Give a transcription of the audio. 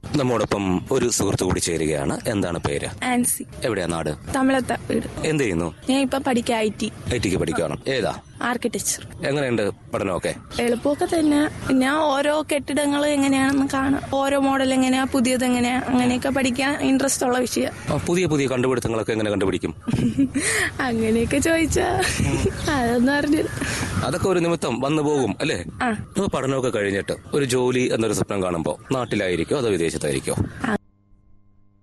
നമ്മോടൊപ്പം ഒരു സുഹൃത്ത് കൂടി ചേരുകയാണ് എന്താണ് പേര് ആൻസി എവിടെയാ നാട് തമിഴത്ത വീട് എന്ത് ചെയ്യുന്നു ഞാൻ ഇപ്പൊ പഠിക്കുക ഐ ടി ഐ ടിക്ക് പഠിക്കുകയാണ് ഏതാ ആർക്കിടെക്ചർ എങ്ങനെയുണ്ട് പഠനമൊക്കെ എളുപ്പമൊക്കെ തന്നെ ഞാൻ ഓരോ കെട്ടിടങ്ങൾ എങ്ങനെയാണെന്ന് കാണാം ഓരോ മോഡൽ എങ്ങനെയാ പുതിയത് എങ്ങനെയാ അങ്ങനെയൊക്കെ പഠിക്കാൻ ഇൻട്രസ്റ്റ് ഉള്ള വിഷയം ആ, പുതിയ പുതിയ കണ്ടുപിടുത്തങ്ങളൊക്കെ എങ്ങനെ കണ്ടുപിടിക്കും അങ്ങനെയൊക്കെ ചോദിച്ചാ അതൊന്നും അറിഞ്ഞില്ല അതൊക്കെ ഒരു നിമിത്തം വന്നു പോകും അല്ലേ ആ അപ്പൊ പഠനമൊക്കെ കഴിഞ്ഞിട്ട് ഒരു ജോലി എന്നൊരു സ്വപ്നം കാണുമ്പോൾ നാട്ടിലായിരിക്കോ അതോ വിദേശത്തായിരിക്കോ